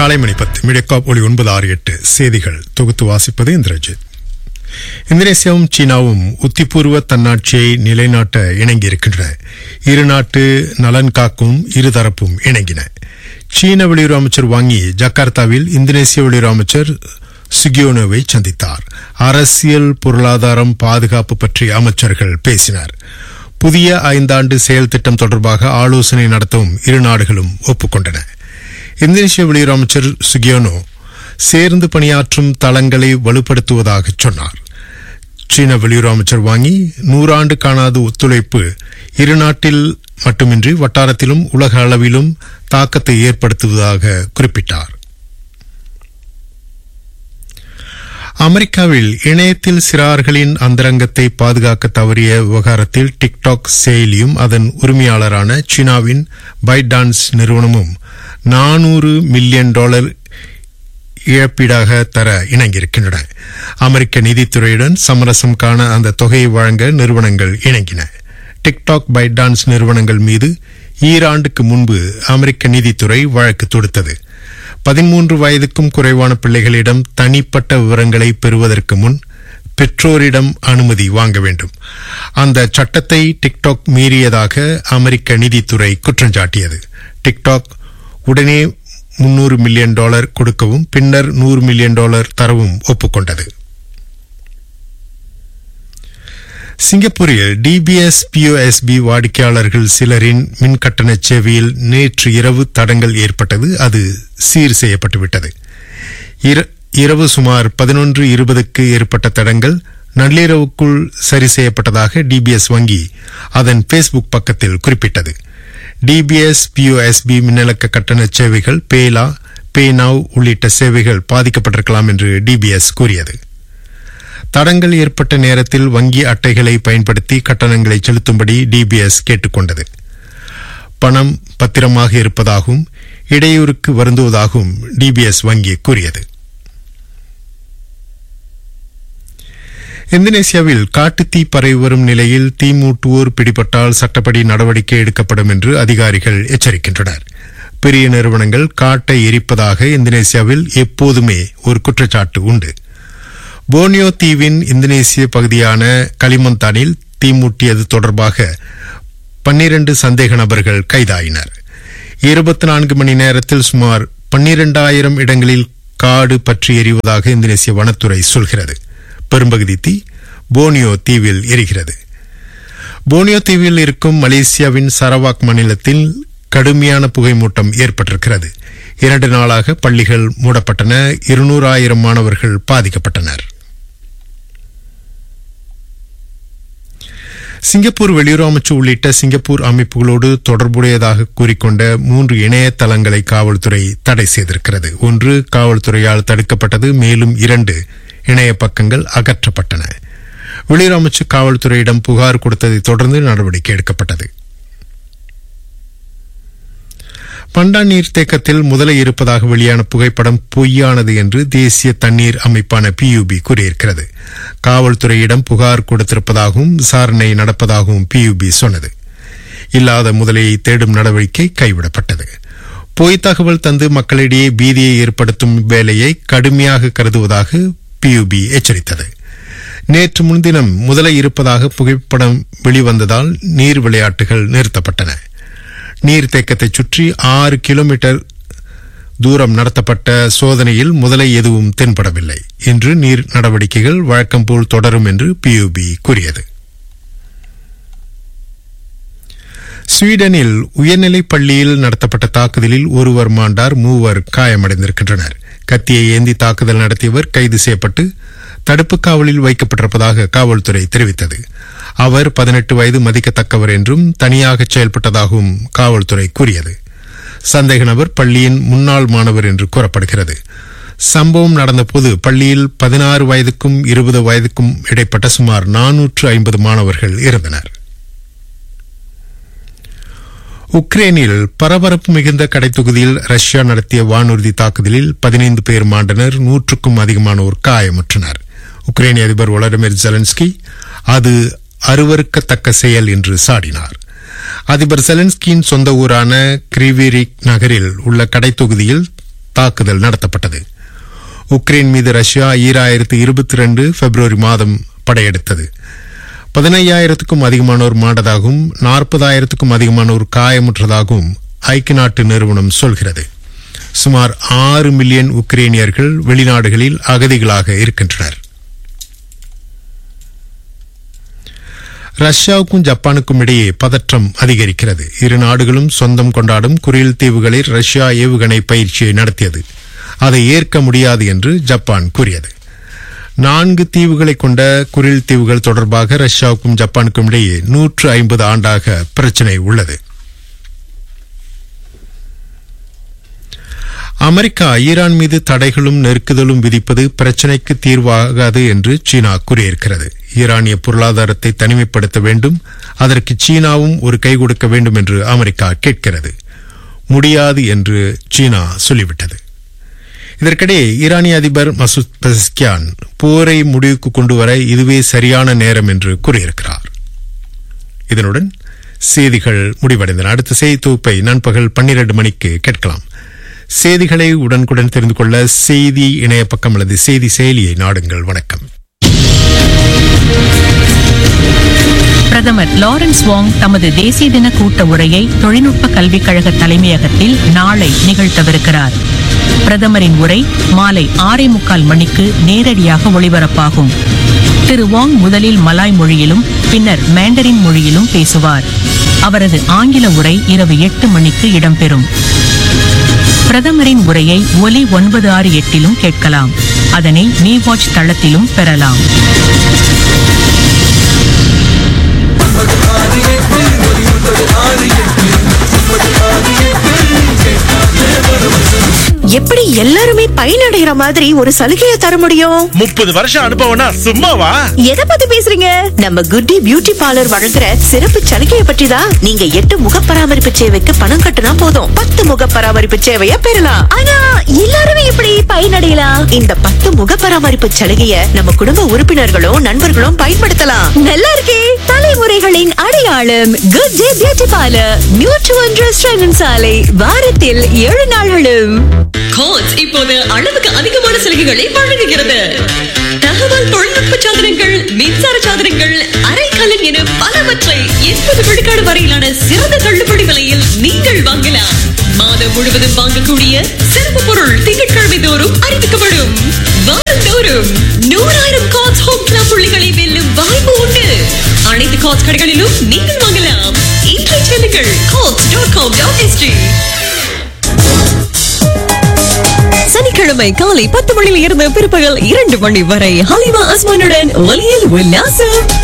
காலை மணி பத்து மிடக்காப் ஒளி ஒன்பது ஆறு எட்டு செய்திகள் தொகுத்து வாசிப்பது இந்திரஜித் இந்தோனேசியாவும் சீனாவும் உத்திபூர்வ தன்னாட்சியை நிலைநாட்ட இணங்கியிருக்கின்றன இரு நாட்டு நலன் காக்கும் இருதரப்பும் இணங்கின சீன வெளியுறவு அமைச்சர் வாங்கி ஜகார்த்தாவில் இந்தோனேசிய வெளியுறவு அமைச்சர் சுகியோனோவை சந்தித்தார் அரசியல் பொருளாதாரம் பாதுகாப்பு பற்றி அமைச்சர்கள் பேசினர் புதிய ஐந்தாண்டு செயல் திட்டம் தொடர்பாக ஆலோசனை நடத்தவும் இரு நாடுகளும் ஒப்புக்கொண்டன இந்தோனேசிய வெளியுறவு அமைச்சர் சுகியோனோ சேர்ந்து பணியாற்றும் தளங்களை வலுப்படுத்துவதாக சொன்னார் சீன வெளியுறவு அமைச்சர் வாங்கி நூறாண்டு காணாத ஒத்துழைப்பு இரு நாட்டில் மட்டுமின்றி வட்டாரத்திலும் உலக அளவிலும் தாக்கத்தை ஏற்படுத்துவதாக குறிப்பிட்டார் அமெரிக்காவில் இணையத்தில் சிறார்களின் அந்தரங்கத்தை பாதுகாக்க தவறிய விவகாரத்தில் டிக்டாக் செயலியும் அதன் உரிமையாளரான சீனாவின் பைடான்ஸ் நிறுவனமும் நானூறு மில்லியன் டாலர் இழப்பீடாக தர இணங்கியிருக்கின்றன அமெரிக்க நீதித்துறையுடன் சமரசம் காண அந்த தொகையை வழங்க நிறுவனங்கள் இணங்கின டிக்டாக் பைடான்ஸ் நிறுவனங்கள் மீது ஈராண்டுக்கு முன்பு அமெரிக்க நீதித்துறை வழக்கு தொடுத்தது பதிமூன்று வயதுக்கும் குறைவான பிள்ளைகளிடம் தனிப்பட்ட விவரங்களை பெறுவதற்கு முன் பெற்றோரிடம் அனுமதி வாங்க வேண்டும் அந்த சட்டத்தை டிக்டாக் மீறியதாக அமெரிக்க நீதித்துறை குற்றம் சாட்டியது டிக்டாக் உடனே முன்னூறு மில்லியன் டாலர் கொடுக்கவும் பின்னர் நூறு மில்லியன் டாலர் தரவும் ஒப்புக்கொண்டது சிங்கப்பூரில் டிபிஎஸ் பிஓஎஸ்பி வாடிக்கையாளர்கள் சிலரின் மின் கட்டண சேவையில் நேற்று இரவு தடங்கள் ஏற்பட்டது அது சீர் செய்யப்பட்டுவிட்டது இரவு சுமார் பதினொன்று இருபதுக்கு ஏற்பட்ட தடங்கள் நள்ளிரவுக்குள் சரி செய்யப்பட்டதாக டிபிஎஸ் வங்கி அதன் பேஸ்புக் பக்கத்தில் குறிப்பிட்டது டிபிஎஸ் பிஓஎஸ்பி மின்னலக்க கட்டண சேவைகள் பேலா பே நவ் உள்ளிட்ட சேவைகள் பாதிக்கப்பட்டிருக்கலாம் என்று டிபிஎஸ் கூறியது தடங்கள் ஏற்பட்ட நேரத்தில் வங்கி அட்டைகளை பயன்படுத்தி கட்டணங்களை செலுத்தும்படி டிபிஎஸ் கேட்டுக்கொண்டது பணம் பத்திரமாக இருப்பதாகவும் இடையூறுக்கு வருந்துவதாகவும் டிபிஎஸ் வங்கி கூறியது இந்தோனேசியாவில் காட்டுத்தீ பரவி வரும் நிலையில் தீ மூட்டுவோர் பிடிபட்டால் சட்டப்படி நடவடிக்கை எடுக்கப்படும் என்று அதிகாரிகள் எச்சரிக்கின்றனர் பெரிய நிறுவனங்கள் காட்டை எரிப்பதாக இந்தோனேசியாவில் எப்போதுமே ஒரு குற்றச்சாட்டு உண்டு போனியோ தீவின் இந்தோனேசிய பகுதியான களிமந்தானில் தீமூட்டியது தொடர்பாக பன்னிரண்டு சந்தேக நபர்கள் கைதாயினர் இருபத்தி நான்கு மணி நேரத்தில் சுமார் பன்னிரண்டாயிரம் இடங்களில் காடு பற்றி எரிவதாக இந்தோனேசிய வனத்துறை சொல்கிறது பெரும்பகுதி தீ போனியோ தீவில் எரிகிறது போனியோ தீவில் இருக்கும் மலேசியாவின் சரவாக் மாநிலத்தில் கடுமையான புகைமூட்டம் ஏற்பட்டிருக்கிறது இரண்டு நாளாக பள்ளிகள் மூடப்பட்டன இருநூறாயிரம் மாணவர்கள் பாதிக்கப்பட்டனர் சிங்கப்பூர் வெளியுறவு அமைச்சு உள்ளிட்ட சிங்கப்பூர் அமைப்புகளோடு தொடர்புடையதாக கூறிக்கொண்ட மூன்று இணையதளங்களை காவல்துறை தடை செய்திருக்கிறது ஒன்று காவல்துறையால் தடுக்கப்பட்டது மேலும் இரண்டு இணைய பக்கங்கள் அகற்றப்பட்டன வெளியுறவு அமைச்சு காவல்துறையிடம் புகார் கொடுத்ததை தொடர்ந்து நடவடிக்கை எடுக்கப்பட்டது பண்டா நீர்த்தேக்கத்தில் முதலை இருப்பதாக வெளியான புகைப்படம் பொய்யானது என்று தேசிய தண்ணீர் அமைப்பான பியூபி கூறியிருக்கிறது காவல்துறையிடம் புகார் கொடுத்திருப்பதாகவும் விசாரணை நடப்பதாகவும் பியூபி சொன்னது இல்லாத முதலையை தேடும் நடவடிக்கை கைவிடப்பட்டது பொய் தகவல் தந்து மக்களிடையே பீதியை ஏற்படுத்தும் வேலையை கடுமையாக கருதுவதாக பியூபி எச்சரித்தது நேற்று முன்தினம் முதலை இருப்பதாக புகைப்படம் வெளிவந்ததால் நீர் விளையாட்டுகள் நிறுத்தப்பட்டன நீர்த்தேக்கத்தை சுற்றி ஆறு கிலோமீட்டர் தூரம் நடத்தப்பட்ட சோதனையில் முதலை எதுவும் தென்படவில்லை இன்று நீர் நடவடிக்கைகள் வழக்கம் போல் தொடரும் என்று பியூபி கூறியது ஸ்வீடனில் உயர்நிலைப் பள்ளியில் நடத்தப்பட்ட தாக்குதலில் ஒருவர் மாண்டார் மூவர் காயமடைந்திருக்கின்றனர் கத்தியை ஏந்தி தாக்குதல் நடத்தியவர் கைது செய்யப்பட்டு தடுப்பு காவலில் வைக்கப்பட்டிருப்பதாக காவல்துறை தெரிவித்தது அவர் பதினெட்டு வயது மதிக்கத்தக்கவர் என்றும் தனியாக செயல்பட்டதாகவும் காவல்துறை கூறியது சந்தேக நபர் பள்ளியின் முன்னாள் மாணவர் என்று கூறப்படுகிறது சம்பவம் நடந்தபோது பள்ளியில் பதினாறு வயதுக்கும் இருபது வயதுக்கும் இடைப்பட்ட சுமார் நானூற்று ஐம்பது மாணவர்கள் இருந்தனர் உக்ரைனில் பரபரப்பு மிகுந்த கடைத்தொகுதியில் ரஷ்யா நடத்திய வானூர்தி தாக்குதலில் பதினைந்து பேர் மாண்டனர் நூற்றுக்கும் அதிகமானோர் காயமுற்றனர் உக்ரைனிய அதிபர் வளடிமிர் ஜெலன்ஸ்கி அது அருவறுக்கத்தக்க செயல் என்று சாடினார் அதிபர் செலன்ஸ்கியின் சொந்த ஊரான கிரிவிரிக் நகரில் உள்ள கடைத்தொகுதியில் தாக்குதல் நடத்தப்பட்டது உக்ரைன் மீது ரஷ்யா ஈராயிரத்து இருபத்தி ரெண்டு பிப்ரவரி மாதம் படையெடுத்தது பதினையாயிரத்துக்கும் அதிகமானோர் மாண்டதாகவும் நாற்பதாயிரத்துக்கும் அதிகமானோர் காயமுற்றதாகவும் ஐக்கிய நாட்டு நிறுவனம் சொல்கிறது சுமார் ஆறு மில்லியன் உக்ரைனியர்கள் வெளிநாடுகளில் அகதிகளாக இருக்கின்றனர் ரஷ்யாவுக்கும் ஜப்பானுக்கும் இடையே பதற்றம் அதிகரிக்கிறது இரு நாடுகளும் சொந்தம் கொண்டாடும் குரில் தீவுகளில் ரஷ்யா ஏவுகணை பயிற்சியை நடத்தியது அதை ஏற்க முடியாது என்று ஜப்பான் கூறியது நான்கு தீவுகளை கொண்ட குரில் தீவுகள் தொடர்பாக ரஷ்யாவுக்கும் ஜப்பானுக்கும் இடையே நூற்று ஐம்பது ஆண்டாக பிரச்சினை உள்ளது அமெரிக்கா ஈரான் மீது தடைகளும் நெருக்குதலும் விதிப்பது பிரச்சினைக்கு தீர்வாகாது என்று சீனா கூறியிருக்கிறது ஈரானிய பொருளாதாரத்தை தனிமைப்படுத்த வேண்டும் அதற்கு சீனாவும் ஒரு கை கொடுக்க வேண்டும் என்று அமெரிக்கா கேட்கிறது முடியாது என்று சீனா சொல்லிவிட்டது இதற்கிடையே ஈரானிய அதிபர் மசூத் பெஸ்கியான் போரை முடிவுக்கு கொண்டு வர இதுவே சரியான நேரம் என்று கூறியிருக்கிறார் இதனுடன் செய்திகள் முடிவடைந்தன அடுத்த செய்தி தொகுப்பை நண்பகல் பன்னிரண்டு மணிக்கு கேட்கலாம் செய்திகளை உடனுக்குடன் தெரிந்து கொள்ள செய்தி இணைய பக்கம் அல்லது செய்தி செயலியை நாடுங்கள் வணக்கம் பிரதமர் லாரன்ஸ் வாங் தமது தேசிய தின கூட்ட உரையை தொழில்நுட்ப கல்விக் கழக தலைமையகத்தில் நாளை நிகழ்த்தவிருக்கிறார் பிரதமரின் உரை மாலை ஆறே முக்கால் மணிக்கு நேரடியாக ஒளிபரப்பாகும் திரு வாங் முதலில் மலாய் மொழியிலும் பின்னர் மேண்டரின் மொழியிலும் பேசுவார் அவரது ஆங்கில உரை இரவு எட்டு மணிக்கு இடம்பெறும் பிரதமரின் உரையை ஒலி ஒன்பது ஆறு எட்டிலும் கேட்கலாம் அதனை மீ வாட்ச் தளத்திலும் பெறலாம் எப்படி எல்லாருமே பயனடைகிற மாதிரி ஒரு சலுகையை தர முடியும் முப்பது வருஷம் அனுபவம்னா சும்மாவா எதை பத்தி பேசுறீங்க நம்ம குட்டி பியூட்டி பார்லர் வழங்குற சிறப்பு சலுகையை பற்றி தான் நீங்க எட்டு முக பராமரிப்பு சேவைக்கு பணம் கட்டினா போதும் பத்து முக பராமரிப்பு சேவையை பெறலாம் ஆனா எல்லாருமே எப்படி பயனடையலாம் இந்த பத்து முக பராமரிப்பு சலுகையை நம்ம குடும்ப உறுப்பினர்களும் நண்பர்களும் பயன்படுத்தலாம் நல்லா இருக்கே தலைமுறைகளின் அடையாளம் good day beauty parlour nutri ஒன்று ஸ்ரங்கன் சாலை வாரத்தில் ஏழு நாள்களும் கோட்ஸ் இப்போது அளவுக்கு அதிகமான சலுகைகளை வழங்குகிறது தகவல் தொழில்நுட்ப சாதனங்கள் மின்சார சாதனங்கள் அரைக்கலன் என பலவற்றை எண்பது விழுக்காடு வரையிலான சிறந்த தள்ளுபடி விலையில் நீங்கள் வாங்கலாம் மாதம் முழுவதும் வாங்கக்கூடிய சிறப்பு பொருள் திங்கட்கிழமை தோறும் அறிவிக்கப்படும் வாரந்தோறும் நூறாயிரம் காட்ஸ் ஹோம் கிளப் புள்ளிகளை வெல்லும் வாய்ப்பு உண்டு அனைத்து காட்ஸ் கடைகளிலும் நீங்கள் வாங்கலாம் இன்றைய செல்லுங்கள் gods dot com dot ST சனிக்கிழமை காலை பத்து மணியில் இருந்து பிற்பகல் இரண்டு மணி வரை ஹலிமா அஸ்மானுடன் ஒலியில் உல்லாசம்